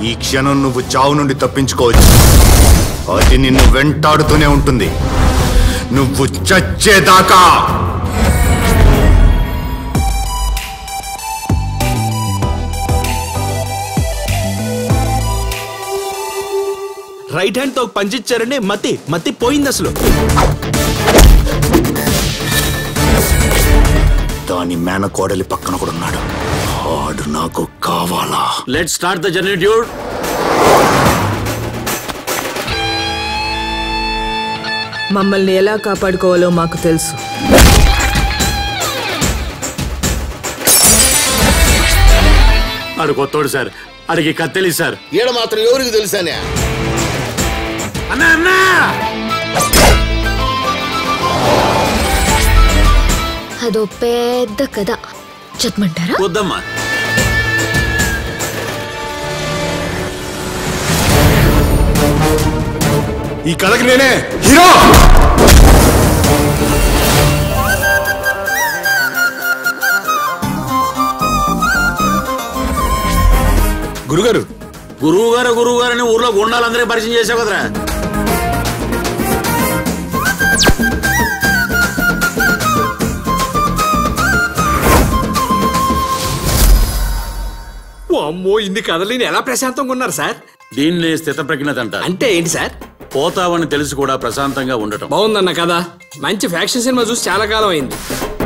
ఈ క్షణం నువ్వు చావు నుండి తప్పించుకోవచ్చు అది నిన్ను వెంటాడుతూనే ఉంటుంది నువ్వు చచ్చేదాకా రైట్ హ్యాండ్ తో పంచిచ్చారంటే మతి మతి పోయింది అసలు దాని మేనకోడలి పక్కన కూడా ఉన్నాడు ఆడు నాకు కావాలా let start the journey dude మమ్మల్ని ఎలా కాపాడుకోవాలో మాకు తెలుసు ఆడు కొత్తోడు సార్ ఆడికి కత్తెలి సార్ ఈడ మాత్రం ఎవరికి తెలుసానే అన్నా అన్నా అదో పెద్ద కథ చెప్పమంటారా వద్దమ్మా ఈ కథకి నేనే హీరో గురుగారు గురువు గారు గురువు గారు అని ఊర్లో గుండాలందరికీ పరిచయం చేసావు కదరా అమ్మో ఇన్ని కథలు ఈయన ఎలా ప్రశాంతంగా ఉన్నారు సార్ దీన్నే స్థిత ప్రజ్ఞత అంట అంటే ఏంటి సార్ పోతావని తెలిసి కూడా ప్రశాంతంగా ఉండటం బాగుందన్న కదా మంచి ఫ్యాక్షన్ సినిమా చూసి చాలా కాలం అయింది